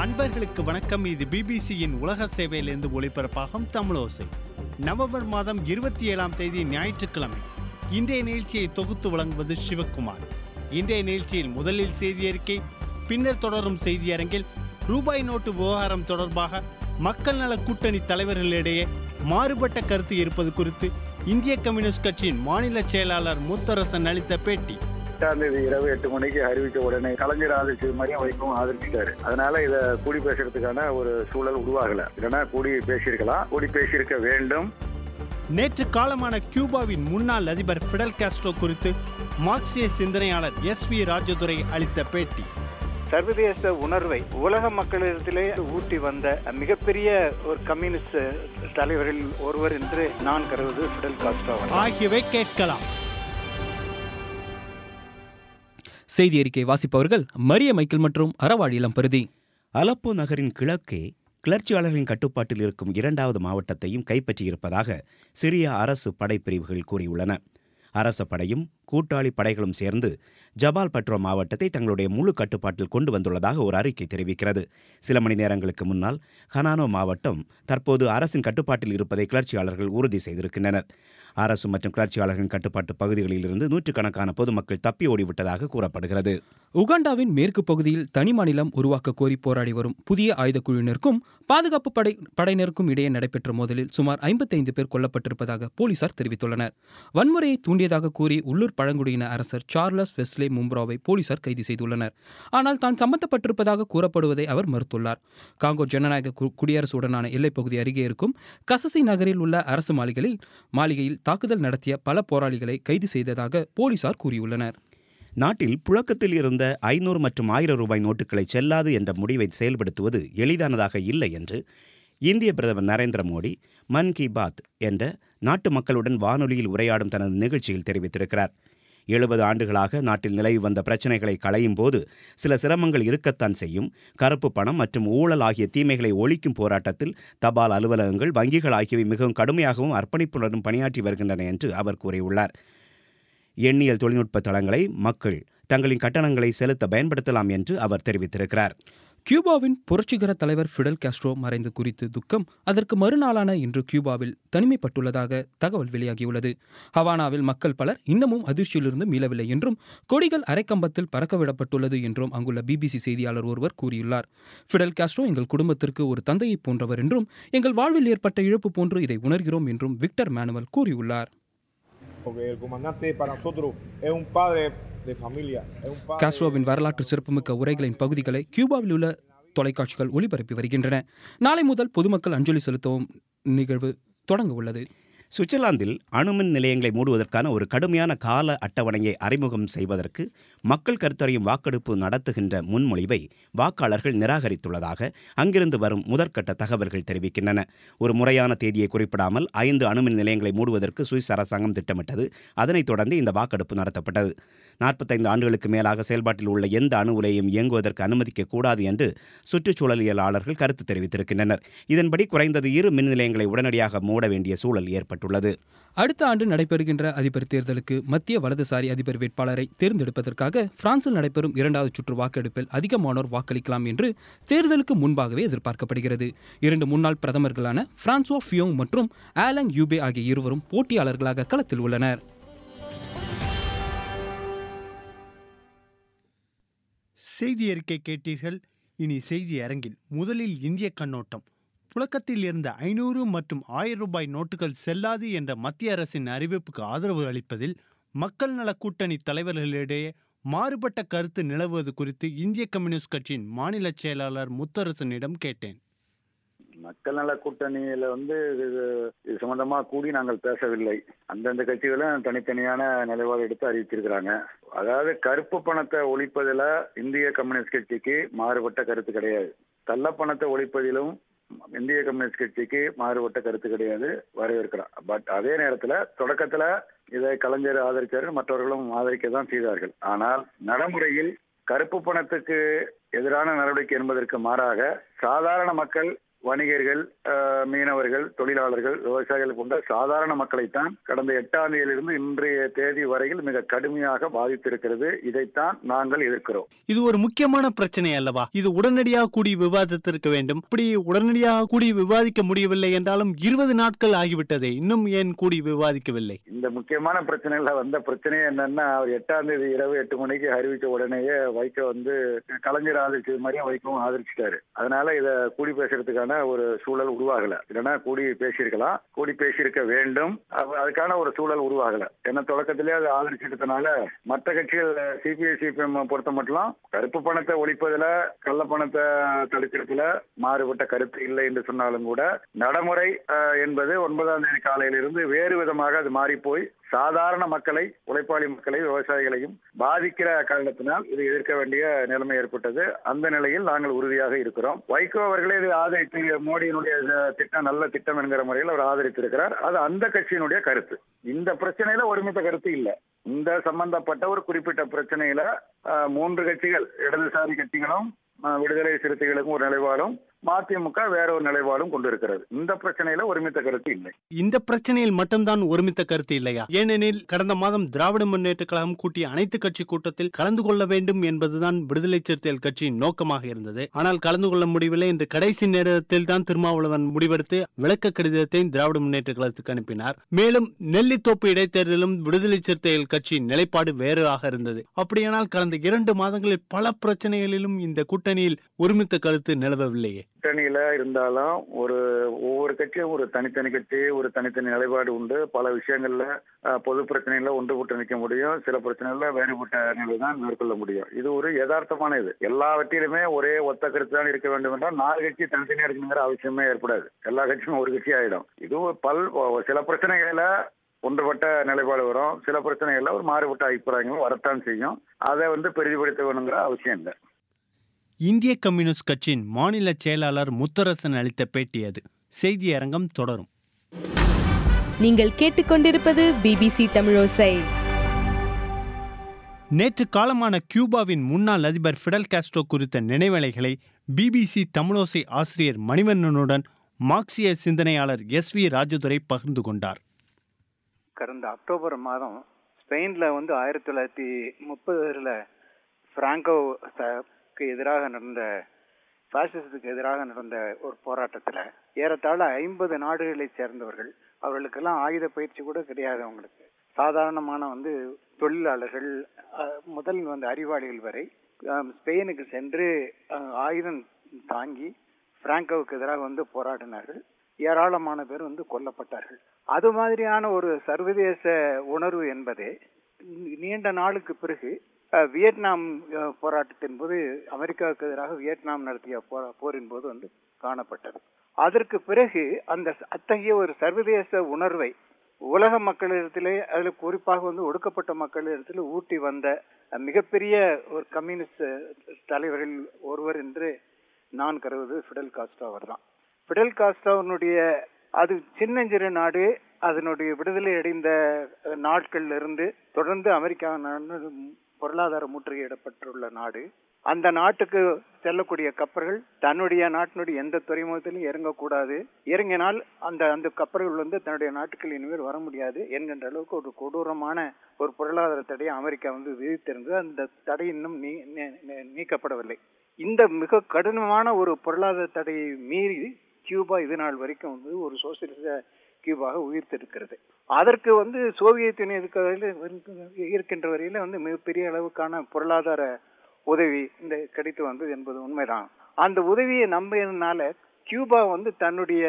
அன்பர்களுக்கு வணக்கம் இது பிபிசியின் உலக சேவையிலிருந்து ஒளிபரப்பாகும் தமிழோசை நவம்பர் மாதம் இருபத்தி ஏழாம் தேதி ஞாயிற்றுக்கிழமை இன்றைய நிகழ்ச்சியை தொகுத்து வழங்குவது சிவக்குமார் இன்றைய நிகழ்ச்சியில் முதலில் செய்தி அறிக்கை பின்னர் தொடரும் செய்தியரங்கில் ரூபாய் நோட்டு விவகாரம் தொடர்பாக மக்கள் நல கூட்டணி தலைவர்களிடையே மாறுபட்ட கருத்து இருப்பது குறித்து இந்திய கம்யூனிஸ்ட் கட்சியின் மாநில செயலாளர் முத்தரசன் அளித்த பேட்டி எட்டாம் தேதி இரவு எட்டு மணிக்கு அறிவித்த உடனே கலைஞர் ஆதரிச்சது மாதிரியும் வைக்கவும் ஆதரிச்சிட்டாரு அதனால இத கூடி பேசுறதுக்கான ஒரு சூழல் உருவாகல இல்லைன்னா கூடி பேசியிருக்கலாம் கூடி பேசியிருக்க வேண்டும் நேற்று காலமான கியூபாவின் முன்னாள் அதிபர் ஃபிடல் காஸ்ட்ரோ குறித்து மார்க்சிய சிந்தனையாளர் எஸ் வி ராஜதுரை அளித்த பேட்டி சர்வதேச உணர்வை உலக மக்களிடத்திலே ஊட்டி வந்த மிகப்பெரிய ஒரு கம்யூனிஸ்ட் தலைவரில் ஒருவர் என்று நான் கருதுவது ஃபிடல் காஸ்ட்ரோ அவர்கள். ஆகியவை கேட்கலாம் செய்தி அறிக்கை வாசிப்பவர்கள் மரிய மைக்கேல் மற்றும் அறவாழி இளம்பருதி அலப்போ நகரின் கிழக்கே கிளர்ச்சியாளர்களின் கட்டுப்பாட்டில் இருக்கும் இரண்டாவது மாவட்டத்தையும் கைப்பற்றியிருப்பதாக சிரிய அரசு படைப்பிரிவுகள் கூறியுள்ளன அரச படையும் கூட்டாளி படைகளும் சேர்ந்து ஜபால் பட்ரோ மாவட்டத்தை தங்களுடைய முழு கட்டுப்பாட்டில் கொண்டு வந்துள்ளதாக ஒரு அறிக்கை தெரிவிக்கிறது சில மணி நேரங்களுக்கு முன்னால் ஹனானோ மாவட்டம் தற்போது அரசின் கட்டுப்பாட்டில் இருப்பதை கிளர்ச்சியாளர்கள் உறுதி செய்திருக்கின்றனர் அரசு மற்றும் கிளர்ச்சியாளர்களின் கட்டுப்பாட்டு பகுதிகளில் இருந்து நூற்றுக்கணக்கான பொதுமக்கள் தப்பி ஓடிவிட்டதாக கூறப்படுகிறது உகாண்டாவின் மேற்கு பகுதியில் தனி மாநிலம் உருவாக்க கோரி போராடி வரும் புதிய ஆயுதக் குழுவினருக்கும் பாதுகாப்பு படை படையினருக்கும் இடையே நடைபெற்ற மோதலில் சுமார் ஐம்பத்தைந்து பேர் கொல்லப்பட்டிருப்பதாக போலீசார் தெரிவித்துள்ளனர் வன்முறையை தூண்டியதாக கூறி உள்ளூர் பழங்குடியின அரசர் சார்லஸ் வெஸ்லே மும்ப்ராவை போலீசார் கைது செய்துள்ளனர் ஆனால் தான் சம்பந்தப்பட்டிருப்பதாக கூறப்படுவதை அவர் மறுத்துள்ளார் காங்கோ ஜனநாயக கு- குடியரசுடனான எல்லைப்பகுதி அருகே இருக்கும் கசசி நகரில் உள்ள அரசு மாளிகையில் மாளிகையில் தாக்குதல் நடத்திய பல போராளிகளை கைது செய்ததாக போலீசார் கூறியுள்ளனர் நாட்டில் புழக்கத்தில் இருந்த ஐநூறு மற்றும் ஆயிரம் ரூபாய் நோட்டுகளை செல்லாது என்ற முடிவை செயல்படுத்துவது எளிதானதாக இல்லை என்று இந்திய பிரதமர் நரேந்திர மோடி மன் கி பாத் என்ற நாட்டு மக்களுடன் வானொலியில் உரையாடும் தனது நிகழ்ச்சியில் தெரிவித்திருக்கிறார் எழுபது ஆண்டுகளாக நாட்டில் நிலவி வந்த பிரச்சனைகளை களையும் போது சில சிரமங்கள் இருக்கத்தான் செய்யும் கருப்பு பணம் மற்றும் ஊழல் ஆகிய தீமைகளை ஒழிக்கும் போராட்டத்தில் தபால் அலுவலகங்கள் வங்கிகள் ஆகியவை மிகவும் கடுமையாகவும் அர்ப்பணிப்புடனும் பணியாற்றி வருகின்றன என்று அவர் கூறியுள்ளார் எண்ணியல் தொழில்நுட்ப தளங்களை மக்கள் தங்களின் கட்டணங்களை செலுத்த பயன்படுத்தலாம் என்று அவர் தெரிவித்திருக்கிறார் கியூபாவின் புரட்சிகர தலைவர் ஃபிடல் காஸ்ட்ரோ மறைந்து குறித்து துக்கம் அதற்கு மறுநாளான இன்று கியூபாவில் தனிமைப்பட்டுள்ளதாக தகவல் வெளியாகியுள்ளது ஹவானாவில் மக்கள் பலர் இன்னமும் அதிர்ச்சியிலிருந்து மீளவில்லை என்றும் கொடிகள் அரைக்கம்பத்தில் பறக்கவிடப்பட்டுள்ளது என்றும் அங்குள்ள பிபிசி செய்தியாளர் ஒருவர் கூறியுள்ளார் ஃபிடல் காஸ்ட்ரோ எங்கள் குடும்பத்திற்கு ஒரு தந்தையைப் போன்றவர் என்றும் எங்கள் வாழ்வில் ஏற்பட்ட இழப்பு போன்று இதை உணர்கிறோம் என்றும் விக்டர் மேனுவல் கூறியுள்ளார் porque el comandante para nosotros es un padre de familia, es un padre... காஸ்ட்ரோவின் வரலாற்று சிறப்புமிக்க உரைகளின் பகுதிகளை கியூபாவில் உள்ள தொலைக்காட்சிகள் ஒளிபரப்பி வருகின்றன நாளை முதல் பொதுமக்கள் அஞ்சலி செலுத்தவும் நிகழ்வு தொடங்க உள்ளது சுவிட்சர்லாந்தில் அணுமின் நிலையங்களை மூடுவதற்கான ஒரு கடுமையான கால அட்டவணையை அறிமுகம் செய்வதற்கு மக்கள் கருத்தறியும் வாக்கெடுப்பு நடத்துகின்ற முன்மொழிவை வாக்காளர்கள் நிராகரித்துள்ளதாக அங்கிருந்து வரும் முதற்கட்ட தகவல்கள் தெரிவிக்கின்றன ஒரு முறையான தேதியை குறிப்பிடாமல் ஐந்து அணுமின் நிலையங்களை மூடுவதற்கு சுவிஸ் அரசாங்கம் திட்டமிட்டது அதனைத் தொடர்ந்து இந்த வாக்கெடுப்பு நடத்தப்பட்டது நாற்பத்தைந்து ஆண்டுகளுக்கு மேலாக செயல்பாட்டில் உள்ள எந்த அணு உலையும் இயங்குவதற்கு அனுமதிக்க கூடாது என்று சுற்றுச்சூழலியலாளர்கள் கருத்து தெரிவித்திருக்கின்றனர் இதன்படி குறைந்தது இரு மின் நிலையங்களை உடனடியாக மூட வேண்டிய சூழல் ஏற்பட்டுள்ளது அடுத்த ஆண்டு நடைபெறுகின்ற அதிபர் தேர்தலுக்கு மத்திய வலதுசாரி அதிபர் வேட்பாளரை தேர்ந்தெடுப்பதற்காக பிரான்சில் நடைபெறும் இரண்டாவது சுற்று வாக்கெடுப்பில் அதிகமானோர் வாக்களிக்கலாம் என்று தேர்தலுக்கு முன்பாகவே எதிர்பார்க்கப்படுகிறது இரண்டு முன்னாள் பிரதமர்களான பிரான்சுவா ஃபியோங் மற்றும் ஆலங் யூபே ஆகிய இருவரும் போட்டியாளர்களாக களத்தில் உள்ளனர் செய்தி அறிக்கை கேட்டீர்கள் இனி செய்தி அரங்கில் முதலில் இந்திய கண்ணோட்டம் புழக்கத்தில் இருந்த ஐநூறு மற்றும் ஆயிரம் ரூபாய் நோட்டுகள் செல்லாது என்ற மத்திய அரசின் அறிவிப்புக்கு ஆதரவு அளிப்பதில் மக்கள் நல கூட்டணி தலைவர்களிடையே மாறுபட்ட கருத்து நிலவுவது குறித்து இந்திய கம்யூனிஸ்ட் கட்சியின் மாநில செயலாளர் முத்தரசனிடம் கேட்டேன் மக்கள் நல கூட்டணியில வந்து இது இது சம்பந்தமா கூடி நாங்கள் பேசவில்லை அந்தந்த கட்சிகளும் தனித்தனியான நிலைப்பாடு எடுத்து அறிவிச்சிருக்கிறாங்க அதாவது கருப்பு பணத்தை ஒழிப்பதில் இந்திய கம்யூனிஸ்ட் கட்சிக்கு மாறுபட்ட கருத்து கிடையாது கள்ள பணத்தை ஒழிப்பதிலும் இந்திய கம்யூனிஸ்ட் கட்சிக்கு மாறுபட்ட கருத்து கிடையாது வரவேற்கிறோம் பட் அதே நேரத்தில் தொடக்கத்தில் இதை கலைஞர் ஆதரித்தார் மற்றவர்களும் ஆதரிக்க தான் செய்தார்கள் ஆனால் நடைமுறையில் கருப்பு பணத்துக்கு எதிரான நடவடிக்கை என்பதற்கு மாறாக சாதாரண மக்கள் வணிகர்கள் அஹ், மீனவர்கள் தொழிலாளர்கள் விவசாயிகள் போன்ற சாதாரண மக்களைத்தான் கடந்த எட்டாம் தேதியிலிருந்து இன்றைய தேதி வரையில் மிக கடுமையாக பாதித்திருக்கிறது இதைத்தான் நாங்கள் எதிர்க்கிறோம் இது ஒரு முக்கியமான பிரச்சனை அல்லவா இது உடனடியாக கூடி விவாதத்திற்கு வேண்டும் இப்படி உடனடியாக கூடி விவாதிக்க முடியவில்லை என்றாலும் இருபது நாட்கள் ஆகிவிட்டதே இன்னும் ஏன் கூடி விவாதிக்கவில்லை இந்த முக்கியமான பிரச்சனையில வந்த பிரச்சனை என்னன்னா அவர் எட்டாம் தேதி இரவு எட்டு மணிக்கு அறிவிச்ச உடனேயே வைக்க வந்து கலைஞர் ஆதரிச்சது மாதிரியே வைக்கவும் ஆதரிச்சிட்டாரு அதனால இத கூடி பேசுறதுக்கான ஒரு சூழல் உருவாகல இல்லைன்னா கூடி பேசியிருக்கலாம் கூடி பேசியிருக்க வேண்டும் அப்ப அதுக்கான ஒரு சூழல் உருவாகல ஏன்னா தொடக்கத்திலே அது ஆதரிச்சிட்டதுனால மற்ற கட்சிகள் சிபிஐ சிபிஎம் பொறுத்த மட்டும் கருப்பு பணத்தை ஒழிப்பதுல கள்ள பணத்தை தடுக்கிறதுல மாறுபட்ட கருத்து இல்லை என்று சொன்னாலும் கூட நடைமுறை அஹ், என்பது ஒன்பதாம் தேதி காலையிலிருந்து வேறு விதமாக அது மாறி போய் சாதாரண மக்களை உழைப்பாளி மக்களை விவசாயிகளையும் பாதிக்கிற காரணத்தினால் இது எதிர்க்க வேண்டிய நிலைமை ஏற்பட்டது அந்த நிலையில் நாங்கள் உறுதியாக இருக்கிறோம் வைகோ அவர்களே இது ஆதரித்து மோடியினுடைய அஹ், திட்டம் நல்ல திட்டம் என்கிற முறையில் அவர் ஆதரித்திருக்கிறார் அது அந்த கட்சியினுடைய கருத்து இந்த பிரச்சனையில ஒருமித்த கருத்து இல்லை இந்த சம்பந்தப்பட்ட ஒரு குறிப்பிட்ட பிரச்சனையில அஹ், மூன்று கட்சிகள் இடதுசாரி கட்சிகளும் அஹ், விடுதலை சிறுத்தைகளுக்கும் ஒரு நிலைப்பாடும் மதிமுக வேற ஒரு நிலைப்பாடும் கொண்டிருக்கிறது இந்த பிரச்சனையில ஒருமித்த கருத்து இல்லை இந்த பிரச்சனையில் மட்டும்தான் ஒருமித்த கருத்து இல்லையா ஏனெனில் கடந்த மாதம் திராவிட முன்னேற்ற கழகம் கூட்டிய அனைத்து கட்சி கூட்டத்தில் கலந்து கொள்ள வேண்டும் என்பதுதான் விடுதலை சிறுத்தைகள் கட்சியின் நோக்கமாக இருந்தது ஆனால் கலந்து கொள்ள முடியவில்லை என்று கடைசி நேரத்தில் தான் திருமாவளவன் முடிவெடுத்து விளக்க கடிதத்தை திராவிட முன்னேற்ற கழகத்துக்கு அனுப்பினார் மேலும் நெல்லித்தோப்பு இடைத்தேர்தலும் விடுதலை சிறுத்தைகள் கட்சியின் நிலைப்பாடு வேறாக இருந்தது அப்படியானால் கடந்த இரண்டு மாதங்களில் பல பிரச்சனைகளிலும் இந்த கூட்டணியில் ஒருமித்த கருத்து நிலவவில்லையே கூட்டணியில இருந்தாலும் ஒரு ஒவ்வொரு கட்சியும் ஒரு தனித்தனி கட்சி ஒரு தனித்தனி நிலைப்பாடு உண்டு பல விஷயங்கள்ல அஹ், பொது பிரச்சனையில ஒன்றுபட்டு நிற்க முடியும் சில பிரச்சனைகள்ல வேறுபட்ட நிலை தான் மேற்கொள்ள முடியும் இது ஒரு யதார்த்தமான இது எல்லாவற்றிலுமே ஒரே ஒத்த கருத்து தான் இருக்க வேண்டும் என்றால் நாலு கட்சி தனித்தனியா இருக்கணுங்கிற அவசியமே ஏற்படாது எல்லா கட்சியும் ஒரு கட்சி ஆயிடும் இது ஒரு பல் சில பிரச்சனைகள்ல ஒன்றுபட்ட நிலைப்பாடு வரும் சில பிரச்சனைகள்ல ஒரு மாறுபட்ட அபிப்பிராயங்களும் வரத்தான் செய்யும் அதை வந்து பெரிதுபடுத்த வேணுங்கிற அவசியம் இல்லை இந்திய கம்யூனிஸ்ட் கட்சியின் மாநில செயலாளர் முத்தரசன் அளித்த பேட்டி அது செய்தி அரங்கம் தொடரும் நீங்கள் கேட்டுக்கொண்டிருப்பது பிபிசி தமிழோசை நேற்று காலமான கியூபாவின் முன்னாள் அதிபர் ஃபிடல் காஸ்ட்ரோ குறித்த நினைவலைகளை பிபிசி தமிழோசை ஆசிரியர் மணிவண்ணனுடன் மார்க்சிய சிந்தனையாளர் எஸ் வி ராஜதுரை பகிர்ந்து கொண்டார் கடந்த அக்டோபர் மாதம் ஸ்பெயின்ல வந்து ஆயிரத்தி தொள்ளாயிரத்தி முப்பதுல பிராங்கோக்கு எதிராக நடந்த பாசிசத்துக்கு எதிராக நடந்த ஒரு போராட்டத்துல ஏறத்தாழ ஐம்பது நாடுகளைச் சேர்ந்தவர்கள் அவர்களுக்கெல்லாம் ஆயுத பயிற்சி கூட கிடையாது அவங்களுக்கு சாதாரணமான வந்து தொழிலாளர்கள் அஹ், முதல் வந்து அறிவாளிகள் வரை அஹ், ஸ்பெயினுக்கு சென்று அஹ், ஆயுதம் தாங்கி பிராங்கோவுக்கு எதிராக வந்து போராடினார்கள் ஏராளமான பேர் வந்து கொல்லப்பட்டார்கள் அது மாதிரியான ஒரு சர்வதேச உணர்வு என்பது நீண்ட நாளுக்கு பிறகு அஹ், வியட்நாம் அஹ், போராட்டத்தின் போது அமெரிக்காவுக்கு எதிராக வியட்நாம் நடத்திய போ- போரின் போது வந்து காணப்பட்டது அதற்கு பிறகு அந்த ச- அத்தகைய ஒரு சர்வதேச உணர்வை உலக மக்களிடத்திலே அதுல குறிப்பாக வந்து ஒடுக்கப்பட்ட மக்களிடத்தில் ஊட்டி வந்த அஹ், மிகப்பெரிய ஒரு கம்யூனிஸ்ட் தலைவர்கள் ஒருவர் என்று நான் கருதுவது ஃபிடல் காஸ்ட்ரோ அவர்தான் ஃபிடல் காஸ்ட்ரோனுடைய அது சின்னஞ்சிறு நாடு அதனுடைய விடுதலை அடைந்த அஹ், நாட்கள்ல இருந்து தொடர்ந்து அமெரிக்கா நாடு பொருளாதார முற்றுகையிடப்பட்டுள்ள நாடு அந்த நாட்டுக்கு செல்லக்கூடிய கப்பல்கள் தன்னுடைய நாட்டினுடைய எந்த துறைமுகத்திலும் இறங்கக்கூடாது இறங்கினால் அந்த அந்த கப்பல்கள் வந்து தன்னுடைய நாட்டுக்கு இனிமேல் வர முடியாது என்கின்ற அளவுக்கு ஒரு கொடூரமான ஒரு பொருளாதார தடையை அமெரிக்கா வந்து விதித்திருந்தது அந்த தடை இன்னும் நீ- நீ- நீ- நீக்கப்படவில்லை இந்த மிக கடினமான ஒரு பொருளாதார தடையை மீறி கியூபா இது நாள் வரைக்கும் வந்து ஒரு சோசியலிச கியூபாக உயிர்த்திருக்கிறது அதற்கு வந்து சோவியத் யூனியன் இருக்க வரையில- இருக்கின்ற வரையில வந்து மிகப்பெரிய அளவுக்கான பொருளாதார உதவி இந்த கிடைத்து வந்தது என்பது உண்மைதான் அந்த உதவியை நம்பியதுனால கியூபா வந்து தன்னுடைய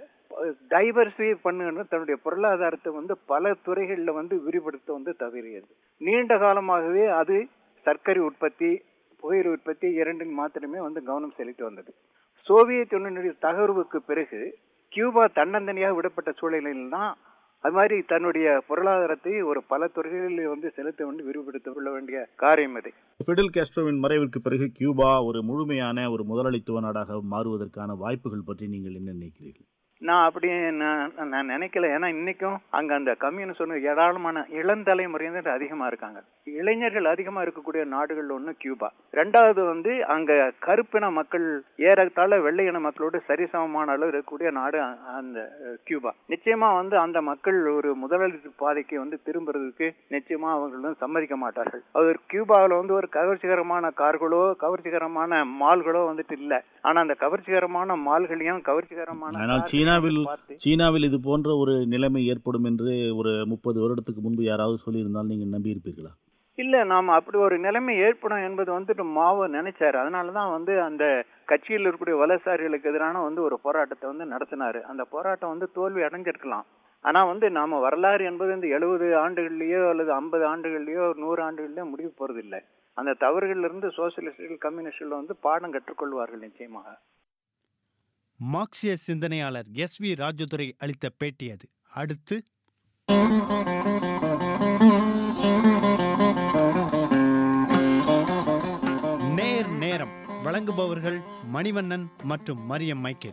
டைவர்சிஃபை பண்ணுன்னு தன்னுடைய பொருளாதாரத்தை வந்து பல துறைகளில் வந்து விரிவுபடுத்த வந்து தவறியது நீண்ட காலமாகவே அது சர்க்கரை உற்பத்தி புகையிலை உற்பத்தி இரண்டின் மாத்திரமே வந்து கவனம் செலுத்தி வந்தது சோவியத் யூனியனுடைய தகர்வுக்கு பிறகு கியூபா தன்னந்தனியாக விடப்பட்ட சூழலில் தான் அது மாதிரி தன்னுடைய பொருளாதாரத்தை ஒரு பல துறைகளில் வந்து செலுத்த வேண்டி விரிவுபடுத்த கொள்ள வேண்டிய காரியம் இது ஃபிடல் காஸ்ட்ரோவின் மறைவிற்கு பிறகு கியூபா ஒரு முழுமையான ஒரு முதலாளித்துவ நாடாக மாறுவதற்கான வாய்ப்புகள் பற்றி நீங்கள் என்ன நினைக்கிறீர்கள் நான் அப்படி நான் நான் நினைக்கல ஏன்னா இன்னைக்கும் அங்க அந்த கம்யூனிஸ்ட் ஒன்று ஏராளமான இளந்தலைமுறையினர் அதிகமா இருக்காங்க இளைஞர்கள் அதிகமா இருக்கக்கூடிய நாடுகள் ஒன்று கியூபா ரெண்டாவது வந்து அங்க கருப்பின மக்கள் ஏறத்தாழ வெள்ளையின மக்களோடு சரிசமமான அளவு இருக்கக்கூடிய நாடு அ- அந்த அஹ், கியூபா நிச்சயமா வந்து அந்த மக்கள் ஒரு முதலாளித்து பாதைக்கு வந்து திரும்புறதுக்கு நிச்சயமா அவர்கள் வந்து சம்மதிக்க மாட்டார்கள் அவர் கியூபாவில் வந்து ஒரு கவர்ச்சிகரமான கார்களோ கவர்ச்சிகரமான மால்களோ வந்துட்டு இல்ல ஆனா அந்த கவர்ச்சிகரமான மால்களையும் கவர்ச்சிகரமான ஆனால் கார்களையும் சீனாவில் பார்த்து சீனாவில் இது போன்ற ஒரு நிலைமை ஏற்படும் என்று ஒரு முப்பது வருடத்துக்கு முன்பு யாராவது சொல்லியிருந்தால் நீங்கள் நம்பியிருப்பீர்களா இல்ல நாம அப்படி ஒரு நிலைமை ஏற்படும் என்பது வந்துட்டு மாவோ நினைச்சாரு அதனாலதான் வந்து அந்த கட்சியில் இருக்கக்கூடிய வலசாரிகளுக்கு எதிரான வந்து ஒரு போராட்டத்தை வந்து நடத்தினாரு அந்த போராட்டம் வந்து தோல்வி அடைஞ்சிருக்கலாம் ஆனா வந்து நாம வரலாறு என்பது இந்த எழுபது ஆண்டுகள்லயோ அல்லது ஐம்பது ஆண்டுகள்லயோ ஒரு நூறு ஆண்டுகள்லயோ முடிவு போறது இல்ல அந்த தவறுகள்ல இருந்து சோசியலிஸ்டுகள் கம்யூனிஸ்டுகள் வந்து பாடம் கற்றுக்கொள்வார்கள் நிச்சயமாக மார்க்சிய சிந்தனையாளர் எஸ் வி ராஜதுரை அளித்த பேட்டி அது அடுத்து நேர் நேரம் வழங்குபவர்கள் மணிவண்ணன் மற்றும் மரியம் மைக்கேல்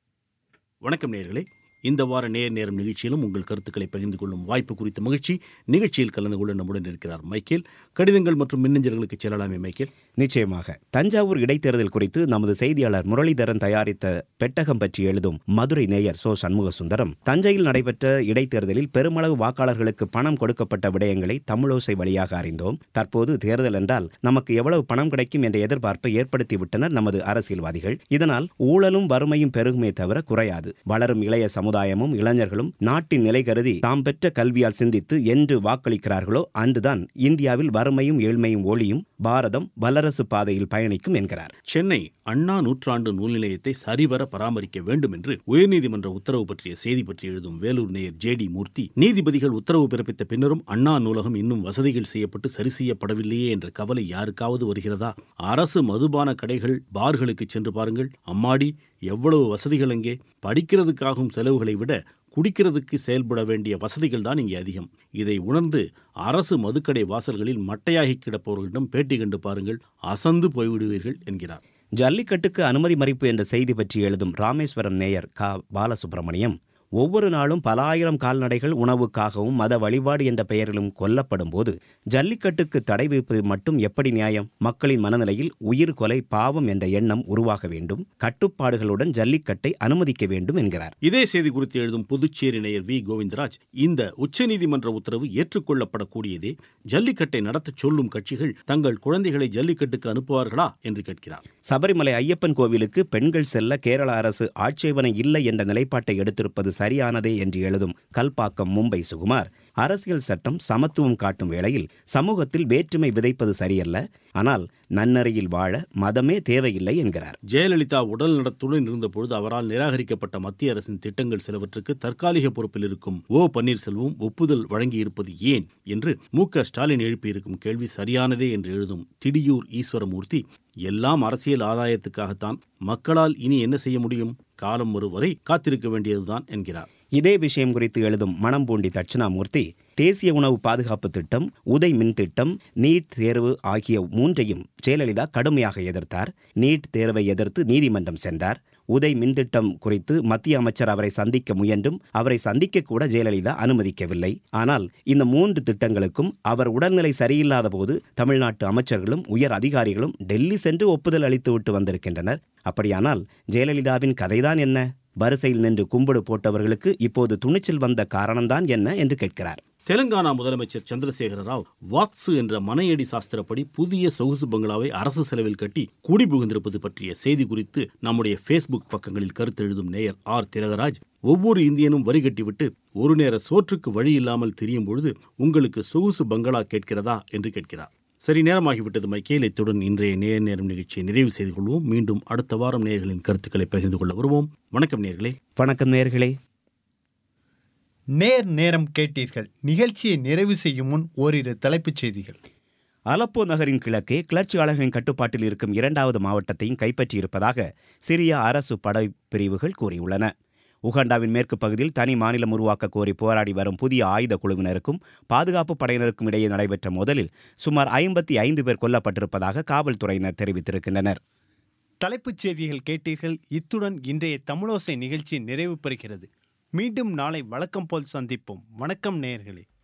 வணக்கம் நேயர்களே இந்த வார நேர் நேரம் நிகழ்ச்சியிலும் உங்கள் கருத்துக்களை பகிர்ந்து கொள்ளும் வாய்ப்பு குறித்த மகிழ்ச்சி நிகழ்ச்சியில் கலந்து கொள்ள நம்முடன் இருக்கிறார் மைக்கேல் கடிதங்கள் மற்றும் மின்னஞ்சல்களுக்கு செல்லலாமே மைக்கேல் நிச்சயமாக தஞ்சாவூர் இடைத்தேர்தல் குறித்து நமது செய்தியாளர் முரளிதரன் தயாரித்த பெட்டகம் பற்றி எழுதும் மதுரை நேயர் சோ சண்முக சுந்தரம் தஞ்சையில் நடைபெற்ற இடைத்தேர்தலில் பெருமளவு வாக்காளர்களுக்கு பணம் கொடுக்கப்பட்ட விடயங்களை தமிழோசை வழியாக அறிந்தோம் தற்போது தேர்தல் என்றால் நமக்கு எவ்வளவு பணம் கிடைக்கும் என்ற எதிர்பார்ப்பை ஏற்படுத்திவிட்டனர் நமது அரசியல்வாதிகள் இதனால் ஊழலும் வறுமையும் பெருகுமே தவிர குறையாது வளரும் இளைய சமுதாயமும் இளைஞர்களும் நாட்டின் நிலை கருதி தாம் பெற்ற கல்வியால் சிந்தித்து என்று வாக்களிக்கிறார்களோ அன்றுதான் இந்தியாவில் வறுமையும் ஏழ்மையும் ஒளியும் பாரதம் வல்லரசு பாதையில் பயணிக்கும் என்கிறார் சென்னை அண்ணா நூற்றாண்டு நூல் நிலையத்தை சரிவர பராமரிக்க வேண்டும் என்று உயர்நீதிமன்ற உத்தரவு பற்றிய செய்தி பற்றி எழுதும் வேலூர் நேயர் ஜே டி மூர்த்தி நீதிபதிகள் உத்தரவு பிறப்பித்த பின்னரும் அண்ணா நூலகம் இன்னும் வசதிகள் செய்யப்பட்டு சரி செய்யப்படவில்லையே என்ற கவலை யாருக்காவது வருகிறதா அரசு மதுபான கடைகள் பார்களுக்கு சென்று பாருங்கள் அம்மாடி எவ்வளவு வசதிகள் அங்கே படிக்கிறதுக்காகும் செலவுகளை விட குடிக்கிறதுக்கு செயல்பட வேண்டிய வசதிகள் தான் இங்கே அதிகம் இதை உணர்ந்து அரசு மதுக்கடை வாசல்களில் மட்டையாகி கிடப்பவர்களிடம் பேட்டி கண்டு பாருங்கள் அசந்து போய்விடுவீர்கள் என்கிறார் ஜல்லிக்கட்டுக்கு அனுமதி மறிப்பு என்ற செய்தி பற்றி எழுதும் ராமேஸ்வரம் நேயர் கா பாலசுப்ரமணியம் ஒவ்வொரு நாளும் பல ஆயிரம் கால்நடைகள் உணவுக்காகவும் மத வழிபாடு என்ற பெயரிலும் கொல்லப்படும் போது ஜல்லிக்கட்டுக்கு தடை விதிப்பது மட்டும் எப்படி நியாயம் மக்களின் மனநிலையில் உயிர் கொலை பாவம் என்ற எண்ணம் உருவாக வேண்டும் கட்டுப்பாடுகளுடன் ஜல்லிக்கட்டை அனுமதிக்க வேண்டும் என்கிறார் இதே செய்தி குறித்து எழுதும் புதுச்சேரி நேயர் வி கோவிந்தராஜ் இந்த உச்சநீதிமன்ற உத்தரவு ஏற்றுக்கொள்ளப்படக்கூடியதே ஜல்லிக்கட்டை நடத்தச் சொல்லும் கட்சிகள் தங்கள் குழந்தைகளை ஜல்லிக்கட்டுக்கு அனுப்புவார்களா என்று கேட்கிறார் சபரிமலை ஐயப்பன் கோவிலுக்கு பெண்கள் செல்ல கேரள அரசு ஆட்சேபனை இல்லை என்ற நிலைப்பாட்டை எடுத்திருப்பது சரியானதே என்று எழுதும் கல்பாக்கம் மும்பை சுகுமார் அரசியல் சட்டம் சமத்துவம் காட்டும் வேளையில் சமூகத்தில் வேற்றுமை விதைப்பது சரியல்ல ஆனால் நன்னறையில் வாழ மதமே தேவையில்லை என்கிறார் ஜெயலலிதா உடல் நலத்துடன் இருந்தபொழுது அவரால் நிராகரிக்கப்பட்ட மத்திய அரசின் திட்டங்கள் சிலவற்றுக்கு தற்காலிக பொறுப்பில் இருக்கும் ஓ பன்னீர்செல்வம் ஒப்புதல் வழங்கியிருப்பது ஏன் என்று மு க ஸ்டாலின் எழுப்பியிருக்கும் கேள்வி சரியானதே என்று எழுதும் திடியூர் ஈஸ்வரமூர்த்தி எல்லாம் அரசியல் ஆதாயத்துக்காகத்தான் மக்களால் இனி என்ன செய்ய முடியும் காலம் வரும் வரை காத்திருக்க வேண்டியதுதான் என்கிறார் இதே விஷயம் குறித்து எழுதும் மணம்பூண்டி தட்சிணாமூர்த்தி தேசிய உணவு பாதுகாப்பு திட்டம் உதை மின் திட்டம் நீட் தேர்வு ஆகிய மூன்றையும் ஜெயலலிதா கடுமையாக எதிர்த்தார் நீட் தேர்வை எதிர்த்து நீதிமன்றம் சென்றார் உதை மின்திட்டம் குறித்து மத்திய அமைச்சர் அவரை சந்திக்க முயன்றும் அவரை சந்திக்க கூட ஜெயலலிதா அனுமதிக்கவில்லை ஆனால் இந்த மூன்று திட்டங்களுக்கும் அவர் உடல்நிலை சரியில்லாத போது தமிழ்நாட்டு அமைச்சர்களும் உயர் அதிகாரிகளும் டெல்லி சென்று ஒப்புதல் அளித்துவிட்டு வந்திருக்கின்றனர் அப்படியானால் ஜெயலலிதாவின் கதைதான் என்ன வரிசையில் நின்று கும்பிடு போட்டவர்களுக்கு இப்போது துணிச்சல் வந்த காரணம்தான் என்ன என்று கேட்கிறார் தெலங்கானா முதலமைச்சர் சந்திரசேகர ராவ் வாக்சு என்ற மனையடி சாஸ்திரப்படி புதிய சொகுசு பங்களாவை அரசு செலவில் கட்டி குடிபுகுந்திருப்பது பற்றிய செய்தி குறித்து நம்முடைய ஃபேஸ்புக் பக்கங்களில் கருத்து எழுதும் நேயர் ஆர் திலகராஜ் ஒவ்வொரு இந்தியனும் வரி கட்டிவிட்டு ஒரு நேர சோற்றுக்கு வழி இல்லாமல் திரியும் பொழுது உங்களுக்கு சொகுசு பங்களா கேட்கிறதா என்று கேட்கிறார் சரி நேரமாகிவிட்டது மைக்கேல் இத்துடன் இன்றைய நேர் நேரம் நிகழ்ச்சியை நிறைவு செய்து கொள்வோம் மீண்டும் அடுத்த வாரம் நேயர்களின் கருத்துக்களை பகிர்ந்து கொள்ள வருவோம் வணக்கம் நேர்களே வணக்கம் நேர்களே நேர் நேரம் கேட்டீர்கள் நிகழ்ச்சியை நிறைவு செய்யும் முன் ஓரிரு தலைப்புச் செய்திகள் அலப்போ நகரின் கிழக்கே கிளர்ச்சியாளர்களின் கட்டுப்பாட்டில் இருக்கும் இரண்டாவது மாவட்டத்தையும் கைப்பற்றியிருப்பதாக சிரிய அரசு படை பிரிவுகள் கூறியுள்ளன உகாண்டாவின் மேற்கு பகுதியில் தனி மாநிலம் உருவாக்க கோரி போராடி வரும் புதிய ஆயுத குழுவினருக்கும் பாதுகாப்பு படையினருக்கும் இடையே நடைபெற்ற மோதலில் சுமார் ஐம்பத்தி ஐந்து பேர் கொல்லப்பட்டிருப்பதாக காவல்துறையினர் தெரிவித்திருக்கின்றனர் தலைப்புச் செய்திகள் கேட்டீர்கள் இத்துடன் இன்றைய தமிழோசை நிகழ்ச்சி நிறைவு பெறுகிறது மீண்டும் நாளை வழக்கம் போல் சந்திப்போம் வணக்கம் நேயர்களே